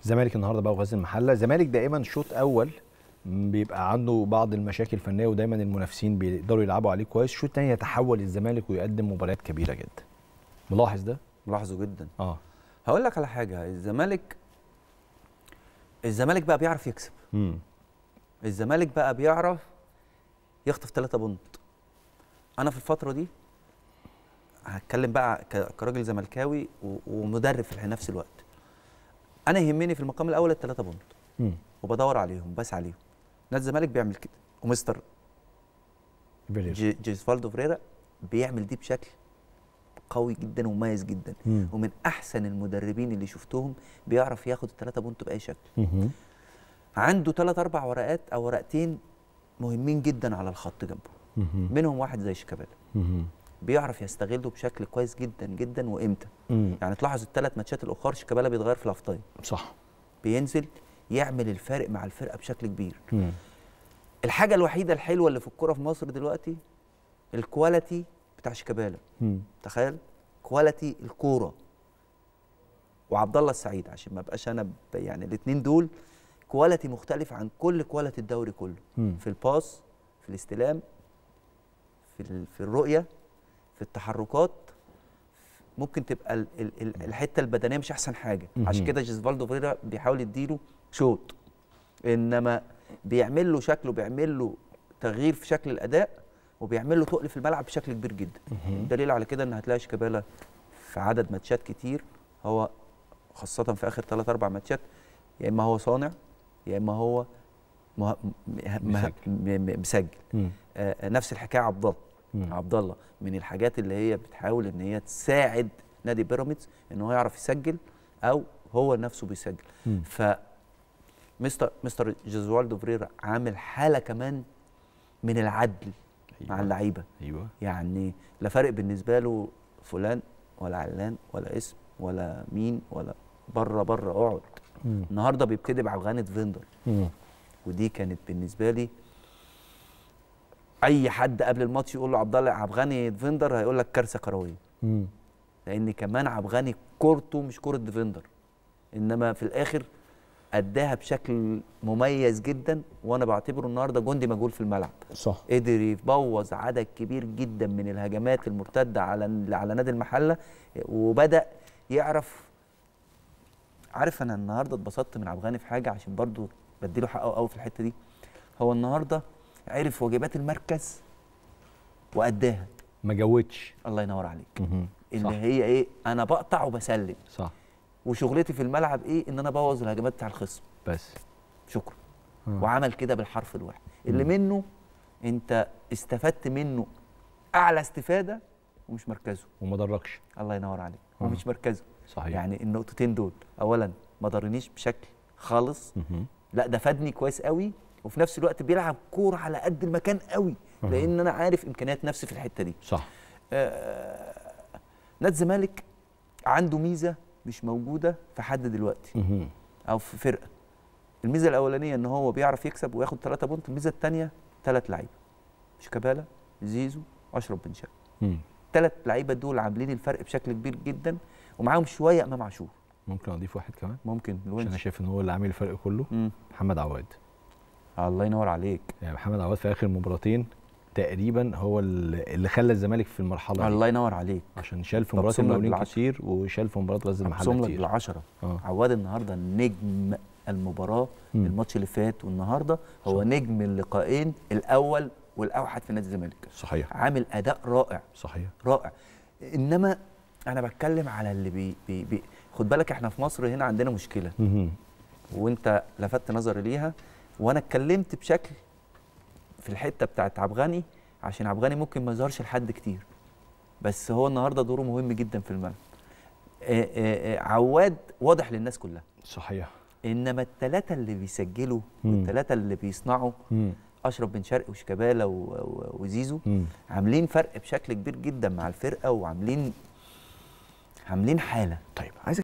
الزمالك النهارده بقى وغزل المحله الزمالك دائما شوط اول بيبقى عنده بعض المشاكل الفنيه ودايما المنافسين بيقدروا يلعبوا عليه كويس الشوط الثاني يتحول الزمالك ويقدم مباريات كبيره جدا ملاحظ ده ملاحظه جدا اه هقول لك على حاجه الزمالك الزمالك بقى بيعرف يكسب امم الزمالك بقى بيعرف يخطف 3 بونت انا في الفتره دي هتكلم بقى ك- كراجل زملكاوي و- ومدرب في نفس الوقت انا يهمني في المقام الاول الثلاثه بونت امم وبدور عليهم بس عليهم نادي الزمالك بيعمل كده ومستر فيلير جي- جيسفالدو فريرا بيعمل دي بشكل قوي جدا ومميز جدا مم. ومن احسن المدربين اللي شفتهم بيعرف ياخد الثلاثه بونت باي شكل مهم. عنده ثلاث اربع ورقات او ورقتين مهمين جدا على الخط جنبه مهم. منهم واحد زي شيكابالا مهم. بيعرف يستغله بشكل كويس جدا جدا وامتى مم. يعني تلاحظ الثلاث ماتشات الاخر شيكابالا بيتغير في الافتاين صح بينزل يعمل الفارق مع الفرقه بشكل كبير مم. الحاجه الوحيده الحلوه اللي في الكوره في مصر دلوقتي الكواليتي بتاع شيكابالا مم. تخيل كواليتي الكوره وعبد الله السعيد عشان ما ابقاش انا ب- يعني الاثنين دول كواليتي مختلف عن كل كواليتي الدوري كله مم. في الباس في الاستلام في ال- في الرؤيه في التحركات ممكن تبقى ال- ال- ال- الحته البدنيه مش احسن حاجه مهم. عشان كده جيسفالدو فيرا بيحاول يديله شوط انما بيعمل له شكله بيعمل له تغيير في شكل الاداء وبيعمل له تقل في الملعب بشكل كبير جدا مهم. دليل على كده ان هتلاقي شيكابالا في عدد ماتشات كتير هو خاصة في آخر ثلاث أربع ماتشات يا إما هو صانع يا إما هو مه... م... م... مسجل. م... م... مسجل مم. آه نفس الحكاية عبد الله مم. عبد الله من الحاجات اللي هي بتحاول إن هي تساعد نادي بيراميدز إن هو يعرف يسجل أو هو نفسه بيسجل مم. ف مستر مستر جيزوالدو فريرا عامل حالة كمان من العدل مع أيوة. اللعيبة ايوه يعني لا فارق بالنسبه له فلان ولا علان ولا اسم ولا مين ولا بره بره اقعد مم. النهارده بيبتدي بعبغانه فيندر مم. ودي كانت بالنسبه لي اي حد قبل الماتش يقول له عبد الله عبغاني ديفندر هيقول لك كارثه كرويه مم. لان كمان عبغاني كورته مش كوره ديفندر انما في الاخر اداها بشكل مميز جدا وانا بعتبره النهارده جندي مجهول في الملعب صح قدر يبوظ عدد كبير جدا من الهجمات المرتده على على نادي المحله وبدا يعرف عارف انا النهارده اتبسطت من عبغاني في حاجه عشان برضو بديله حقه قوي في الحته دي هو النهارده عرف واجبات المركز واداها ما جودش الله ينور عليك مهم. ان صح. هي ايه انا بقطع وبسلم صح وشغلتي في الملعب ايه ان انا ابوظ الهجمات بتاع الخصم بس شكرا آه. وعمل كده بالحرف الواحد اللي منه انت استفدت منه اعلى استفاده ومش مركزه وما ضركش الله ينور عليك آه. ومش مركزه صحيح يعني النقطتين دول اولا ما ضرنيش بشكل خالص مهم. لا ده فادني كويس قوي وفي نفس الوقت بيلعب كوره على قد المكان قوي أها. لان انا عارف امكانيات نفسي في الحته دي صح آه نادي الزمالك عنده ميزه مش موجوده في حد دلوقتي مهم. او في فرقه الميزه الاولانيه ان هو بيعرف يكسب وياخد 3 بونت الميزه الثانيه ثلاث لعيبه شيكابالا زيزو اشرف بن شرقي مم. ثلاث لعيبه دول عاملين الفرق بشكل كبير جدا ومعاهم شويه امام عاشور ممكن اضيف واحد كمان ممكن عشان انا الونش شايف ان هو اللي عامل الفرق كله مم. محمد عواد الله ينور عليك يعني محمد عواد في اخر مباراتين تقريبا هو اللي اللي خلى الزمالك في المرحله دي الله ينور عليك عشان شال في طب مباراه صم لك المقاولين بالعشرة. كتير وشال في مباراه غزل المحله ابصم لك كتير بالعشره اه عواد النهارده نجم المباراه مم. الماتش اللي فات والنهارده هو صح. نجم اللقاءين الاول والاوحد في نادي الزمالك صحيح عامل اداء رائع صحيح رائع انما انا بتكلم على اللي بي بي بي خد بالك احنا في مصر هنا عندنا مشكله مهم. وانت لفت نظري ليها وانا اتكلمت بشكل في الحته بتاعت عبغاني عشان عبغاني ممكن ما يظهرش لحد كتير بس هو النهارده دوره مهم جدا في الملعب آه، آه، آه، عواد واضح للناس كلها صحيح انما الثلاثه اللي بيسجلوا مم. والثلاثه اللي بيصنعوا مم. اشرف بن شرقي وشيكابالا و- و- وزيزو مم. عاملين فرق بشكل كبير جدا مع الفرقه وعاملين عاملين حاله طيب عايز